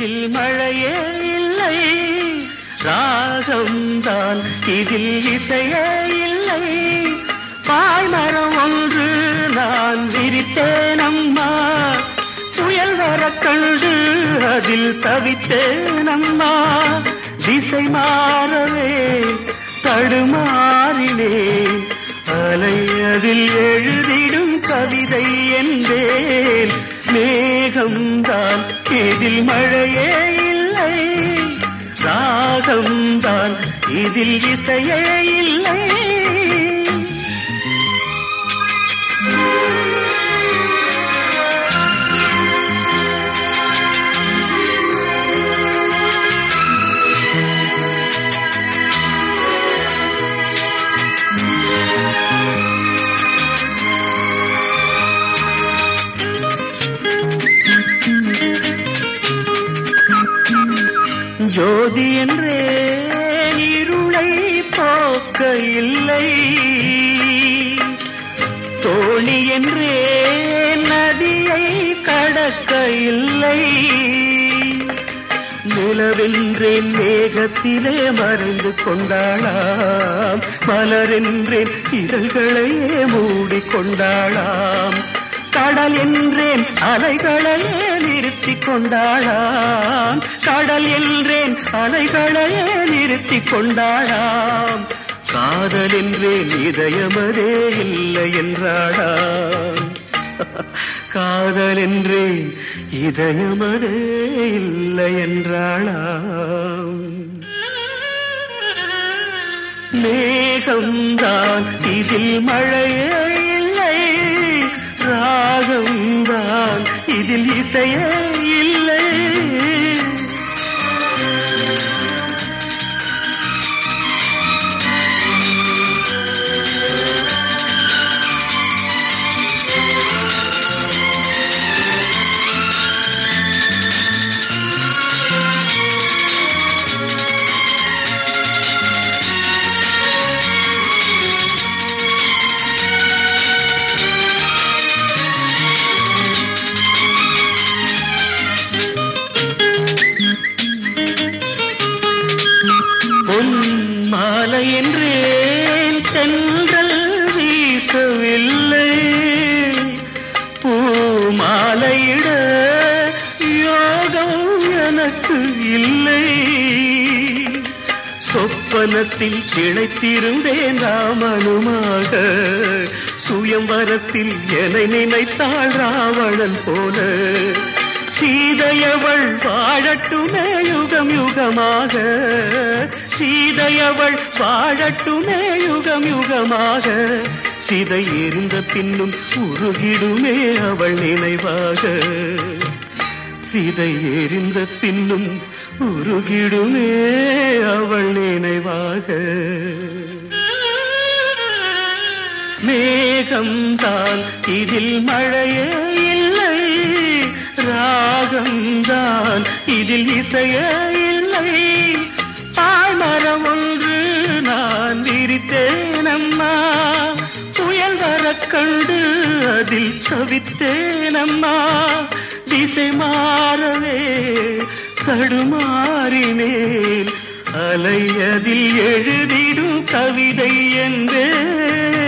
இதில் மழையே இல்லை ராகம்தான் இதில் இசையே இல்லை பாய்மரம் ஒன்று நான் விரித்தேன் அம்மா புயல் வர கண்டு அதில் தவித்தேன் அம்மா திசை மாறவே தடுமாறினேன் அலை அதில் எழுதிடும் கவிதை என்பேன் மேகம்தான் இதில் மழையே இல்லை ராகம்தான் இதில் இசையே இல்லை ஜோதி என்றே இருளை போக்க இல்லை தோழி என்றே நதியை கடக்க இல்லை நிலவென்றேன் மேகத்திலே மறைந்து கொண்டாளாம் மலரென்றேன் இதழ்களையே மூடிக்கொண்டாளாம் கடல் என்றேன் அலைகளையே நிறுத்தி கொண்டாளாம் கடல் என்றேன் அலைகளையே நிறுத்தி கொண்டாளாம் காதல் என்றேன் இதயமதே இல்லை என்றாளாம் காதல் என்றேன் இதயமதே இல்லை என்றாளாம் மேகம்தான் இதில் மழையே இல்லை ராகம்தான் இதில் இசையே இல்லை பொன் மாலை என்றேன் தென்றல் வீசவில்லை பூ மாலையிட யோகம் எனக்கு இல்லை சொப்பனத்தில் திளைத்திருந்தேன் ராமனுமாக சுயம்பரத்தில் என்னை நினைத்தாள் ராவணன் போல சீதையவள் வாழட்டுமே யுகம் யுகமாக சீதையவள் வாழட்டுமே யுகம் யுகமாக சிதை எரிந்த பின்னும் உருகிடுமே அவள் நினைவாக சிதை எரிந்த பின்னும் உருகிடுமே அவள் நினைவாக மேகம்தான் இதில் மழையே இல்லை ராகம்தான் இதில் இசையே இல்லை பாய்மரம் ஒன்று நான் விரித்தேன் அம்மா புயல் வர கண்டு அதில் தவித்தேன் அம்மா திசை மாறவே தடுமாறினேன் அலை அதில் எழுதிடும் கவிதை என்பே